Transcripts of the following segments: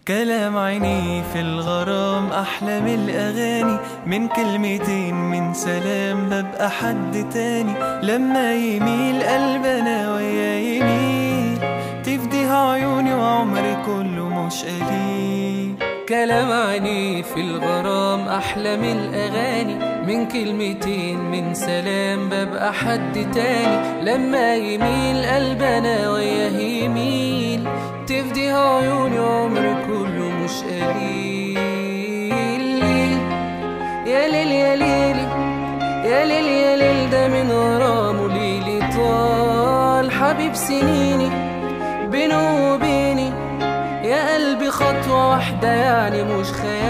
كلام عيني في الغرام أحلى من الأغاني من كلمتين من سلام ببقى حد تاني لما يميل قلبنا ويا يميل تفديها عيوني وعمري كله مش قليل كلام عيني في الغرام أحلى من الأغاني من كلمتين من سلام ببقى حد تاني لما يميل قلبنا وياه يميل تفديها عيوني عمري كله مش قليل يا ليل يا ليل يا ليل يا ليل ده من غرامه ليلي طال حبيب سنيني بينه وبيني يا قلبي خطوة واحدة يعني مش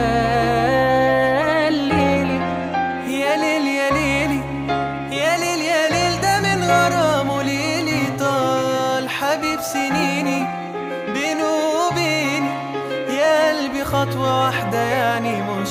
خيال ليلي يا ليل يا ليلي يا ليل يا ليل ده من غرامه ليلي طال حبيب سنيني بينه وبيني يا قلبي خطوة واحدة يعني مش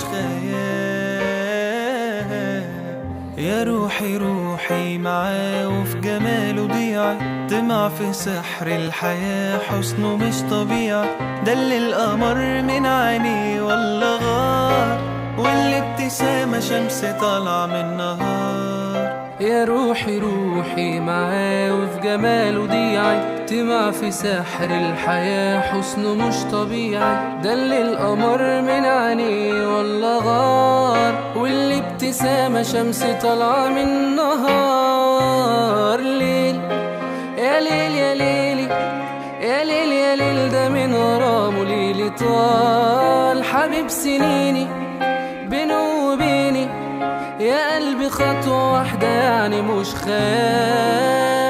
خيال يا روحي روحي معاه وفي جماله ضيعة طمع في سحر الحياة حسنه مش طبيعي دل القمر من عينيه ولا غار والابتسامة شمس طالعة من نهار يا روحي روحي معاه وفي جماله ضيعي طمع في سحر الحياة حسنه مش طبيعي دل القمر من عينيه والله غار والابتسامة شمس طالعة من نهار ليل يا ليل يا ليلي يا ليل يا ليل ده من غرامه ليلي طال حبيب سنيني بينه وبيني يا قلبي خطوة واحدة يعني مش خيال